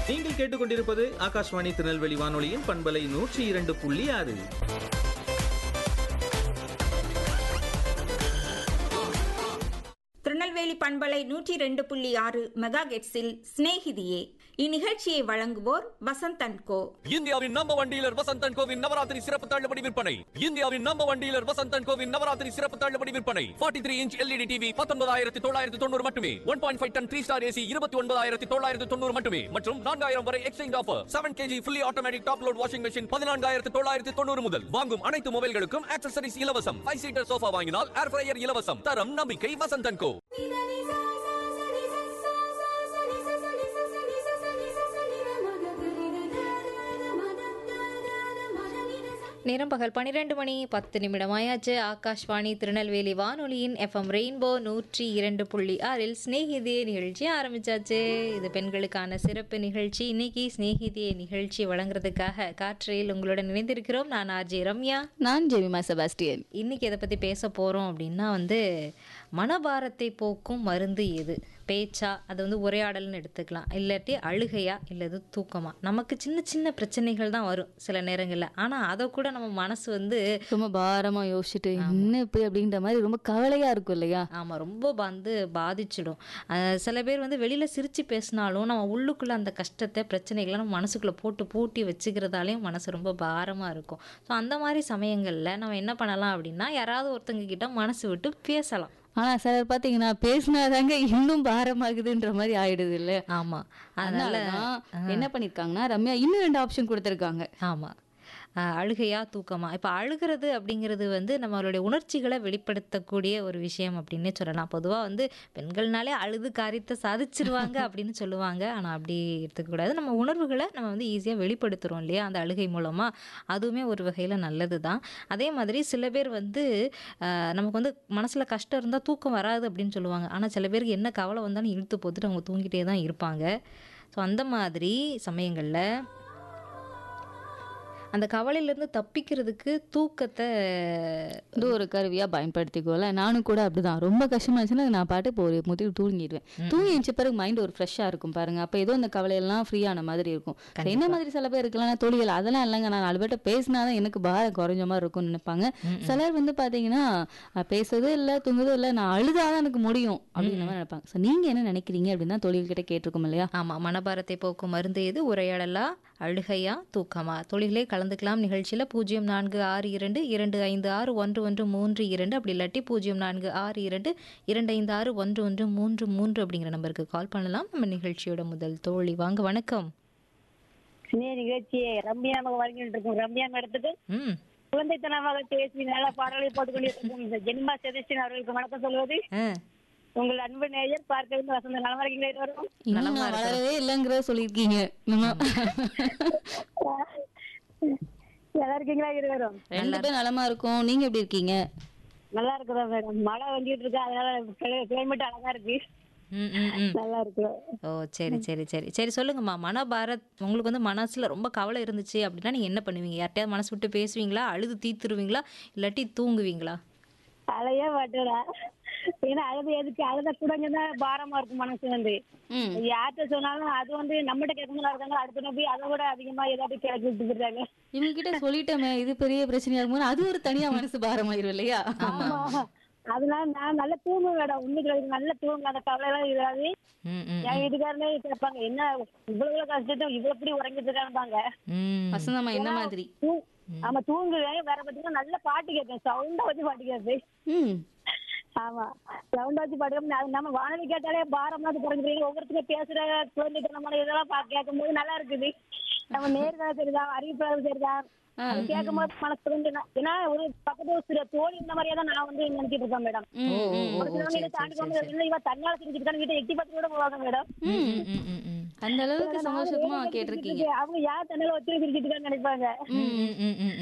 நீங்கள் கேட்டுக்கொண்டிருப்பது ஆகாஷ்வாணி திருநெல்வேலி வானொலியின் பண்பலை நூற்றி இரண்டு புள்ளி ஆறு திருநெல்வேலி பண்பலை நூற்றி ரெண்டு புள்ளி ஆறு மெகா கெட்ஸில் சிநேகிதியே இந்நிகழ்ச்சியை வழங்குவோர் வசந்த் அண்ட் கோ இந்தியாவின் நம்பர் ஒன் டீலர் வசந்தன் கோவின் நவராத்திரி சிறப்பு தள்ளுபடி விற்பனை இந்தியாவின் நம்பர் ஒன் டீலர் வசந்தன் கோவின் நவராத்திரி சிறப்பு தள்ளுபடி விற்பனை 43 த்ரீ இன்ச் எல்இடி டிவி பத்தொன்பதாயிரத்தி தொள்ளாயிரத்தி தொண்ணூறு மட்டுமே one point five ton three star AC இருபத்தி ஒன்பதாயிரத்தி தொள்ளாயிரத்தி தொண்ணூறு மட்டுமே மற்றும் நான்காயிரம் வரை exchange offer seven KG fully automatic top load washing machine பதினான்காயிரத்தி தொள்ளாயிரத்தி தொண்ணூறு முதல் வாங்கும் அனைத்து மொபைல்களுக்கும் ஆக்சசரிஸ் இலவசம் ஃபைவ் சீட்டர் சோஃபா வாங்கினால் ஏர் ஃப்ரையர் இலவசம் தரம் நம்பிக்கை வசந்தன் கோ நேரம் பகல் பன்னிரெண்டு மணி பத்து நிமிடமாயாச்சு ஆகாஷ்வாணி திருநெல்வேலி வானொலியின் எஃப்எம் ரெயின்போ நூற்றி இரண்டு புள்ளி ஆறில் ஸ்நேகிதியே நிகழ்ச்சி ஆரம்பிச்சாச்சு இது பெண்களுக்கான சிறப்பு நிகழ்ச்சி இன்னைக்கு ஸ்நேகிதியே நிகழ்ச்சி வழங்குறதுக்காக காற்றையில் உங்களுடன் இணைந்திருக்கிறோம் நான் ஆர்ஜே ரம்யா நான் ஜெமிமா செபாஸ்டியன் இன்னைக்கு எதை பற்றி பேச போகிறோம் அப்படின்னா வந்து மனபாரத்தை போக்கும் மருந்து எது பேச்சா அது வந்து உரையாடல்னு எடுத்துக்கலாம் இல்லாட்டி அழுகையா இல்லது தூக்கமா நமக்கு சின்ன சின்ன பிரச்சனைகள் தான் வரும் சில நேரங்களில் ஆனால் அதை கூட நம்ம மனசு வந்து ரொம்ப பாரமா யோசிச்சுட்டு என்ன இப்படி அப்படின்ற மாதிரி ரொம்ப கவலையா இருக்கும் இல்லையா ஆமாம் ரொம்ப வந்து பாதிச்சிடும் அஹ் சில பேர் வந்து வெளியில் சிரித்து பேசினாலும் நம்ம உள்ளுக்குள்ளே அந்த கஷ்டத்தை பிரச்சனைகளை நம்ம மனசுக்குள்ளே போட்டு பூட்டி வச்சுக்கிறதாலையும் மனசு ரொம்ப பாரமாக இருக்கும் ஸோ அந்த மாதிரி சமயங்களில் நம்ம என்ன பண்ணலாம் அப்படின்னா யாராவது ஒருத்தங்க கிட்ட மனசு விட்டு பேசலாம் ஆனா சிலர் பாத்தீங்கன்னா பேசினாதாங்க இன்னும் பாரமாகுதுன்ற மாதிரி ஆயிடுது இல்ல ஆமாம் அதனால அதனால என்ன பண்ணிருக்காங்கன்னா ரம்யா இன்னும் ரெண்டு ஆப்ஷன் கொடுத்துருக்காங்க ஆமாம் அழுகையா தூக்கமா இப்போ அழுகிறது அப்படிங்கிறது வந்து நம்மளுடைய உணர்ச்சிகளை வெளிப்படுத்தக்கூடிய ஒரு விஷயம் அப்படின்னே சொல்லலாம் பொதுவாக வந்து பெண்கள்னாலே அழுது காரியத்தை சாதிச்சிருவாங்க அப்படின்னு சொல்லுவாங்க ஆனால் அப்படி எடுத்துக்கக்கூடாது நம்ம உணர்வுகளை நம்ம வந்து ஈஸியாக வெளிப்படுத்துகிறோம் இல்லையா அந்த அழுகை மூலமாக அதுவுமே ஒரு வகையில் நல்லது தான் அதே மாதிரி சில பேர் வந்து ஆஹ், நமக்கு வந்து மனசில் கஷ்டம் இருந்தால் தூக்கம் வராது அப்படின்னு சொல்லுவாங்க ஆனால் சில பேருக்கு என்ன கவலை வந்தாலும் இழுத்து போத்துட்டு அவங்க தூங்கிட்டே தான் இருப்பாங்க ஸோ அந்த மாதிரி சமயங்களில் அந்த கவலையிலேருந்து தப்பிக்கிறதுக்கு தூக்கத்தை இது ஒரு கருவியா பயன்படுத்திக்கோல நானும் கூட அப்படிதான் ரொம்ப கஷ்டமா இருந்துச்சுன்னா நான் பாட்டு இப்போ ஒரு முதிர் தூங்கிடுவேன் தூங்கி எழுந்த பிறகு மைண்ட் ஒரு ஃப்ரெஷ்ஷா இருக்கும் பாருங்க அப்ப ஏதோ அந்த கவலையெல்லாம் ஃப்ரீயான மாதிரி இருக்கும் சரி, என்ன மாதிரி சில பேர் இருக்கலாம் தோழிகள் அதெல்லாம் இல்லைங்க நான் நாலு பேர்ட்ட பேசினாதான் எனக்கு பாரம் குறைஞ்ச மாதிரி இருக்கும்னு நினைப்பாங்க சிலர் வந்து பாத்தீங்கன்னா அஹ், பேசுறதே இல்ல தூங்குறதும் இல்ல நான் அழுதாதான் எனக்கு முடியும் அப்படின்ற மாதிரி நினைப்பாங்க So, நீங்க என்ன நினைக்கிறீங்க அப்படின்னு தான் தோழிகள் கிட்ட கேட்டிருக்கோம் இல்லையா ஆமாம் மனபாரத்தை போக்கும் மருந்து எது உரையாடலா அழுகையா தூக்கமா தொழிலே கலந்துக்கலாம் நிகழ்ச்சியில் பூஜ்ஜியம் நான்கு ஆறு இரண்டு இரண்டு ஐந்து ஆறு ஒன்று ஒன்று மூன்று இரண்டு அப்படி இல்லாட்டி பூஜ்ஜியம் நான்கு ஆறு இரண்டு இரண்டு ஐந்து ஆறு ஒன்று ஒன்று மூன்று மூன்று அப்படிங்கிற நம்பருக்கு கால் பண்ணலாம் நம்ம நிகழ்ச்சியோட முதல் தோழி வாங்க வணக்கம் சினே நிகழ்ச்சியை ரம்யாமாக வழங்கிட்டு இருக்கும் ரம்யா மேடத்துக்கு ம் குழந்தைத்தனமாக பேசி நல்ல பாடலை போட்டுக்கொண்டிருக்கும் இந்த ஜென்மா சதீஷன் அவர்களுக்கு வணக்கம் சொல்வது ஆ உங்கள் அன்பு நேயர் பார்க்க வந்து வசந்த நலமா இருக்கீங்களா இருவரும் இன்னும் நான் வளரவே இல்லைங்கிறத சொல்லியிருக்கீங்க நம்ம நல்லா இருக்கீங்களா இருவரும் ரெண்டு பேரும் நலமா இருக்கும் நீங்க எப்படி இருக்கீங்க நல்லா இருக்கிறோம் மேடம் மழை வந்துட்டு இருக்கு அதனால கிளைமேட் அழகா இருக்கு ம் ம் ம் நல்லா இருக்கு ஓ சரி சரி சரி சரி சொல்லுங்கம்மா மனபாரத் உங்களுக்கு வந்து மனசில் ரொம்ப கவலை இருந்துச்சு அப்படின்னா நீங்கள் என்ன பண்ணுவீங்க யார்கிட்டயாவது மனசு விட்டு பேசுவீங்களா அழுது தீத்துருவீங்களா இல்லாட்டி தூங்குவீங்களா அழையே மாட்டேடா ஏன்னா அழுது எதுக்கு அழுத கூடங்கதான் பாரமா இருக்கும் மனசு வந்து ம் யார்கிட்ட சொன்னாலும் அது வந்து நம்மகிட்ட கேட்கணும் இருக்காங்க அடுத்த போய் அதை விட அதிகமா ஏதாவது கிளப்பி விட்டுருக்காங்க இவங்க கிட்ட சொல்லிட்டோமே இது பெரிய பிரச்சனையா இருக்கும்போது அது ஒரு தனியா மனசு பாரமாயிரும் இல்லையா ஆமா அதனால நான் நல்லா தூங்குவேன் மேடம் உண்மைக்கு நல்ல தூங்க அந்த கவலை எல்லாம் இதாது ம் ம் என் வீட்டுக்காரனே கேட்பாங்க என்ன இவ்வளவு கஷ்டத்தை இவ்வளவு எப்படி உறங்கிட்டு இருக்காங்க ம் வசந்தம்மா என்ன மாதிரி தூ- ஆமா தூங்குவேன் வேற பாத்தீங்கன்னா நல்ல பாட்டு கேட்பேன் சவுண்டா வச்சு பாட்டு கேட்பேன் ம் ஆமா சவுண்டா வச்சு பாட்டு கேட்பேன் அது நம்ம வானொலி கேட்டாலே பாரமா குறைஞ்சிருக்கீங்க ஒவ்வொருத்தரும் பேசுற குழந்தைத்தனமான இதெல்லாம் பா கேட்கும்போது நல்லா இருக்குது நம்ம நேர்கால சரிதான் அறிவிப்பாளர் சரிதான் அது கேட்கும்போது மனசு வந்து ந- ஏன்னா ஒரு பக்கத்து ஒரு சில தோழி இந்த மாதிரியே தான் நான் வந்து நினைச்சிட்டு இருக்கேன் மேடம் ம், ஓ ஓ ம். ஓ ஒரு சிலவங்க இதை தாண்டி போகும்போது என்ன இவ தன்னால செஞ்சுட்டு வீட்டை எட்டி பார்த்து கூட போவாங்க மேடம் ம் ம் ம் ம் அந்த அளவுக்கு சந்தோஷமா கேட்டிருக்கீங்க அவங்க யார் தன்னால ஒத்துழைப்பு இருக்கான்னு நினைப்பாங்க ம் ம் ம் ம்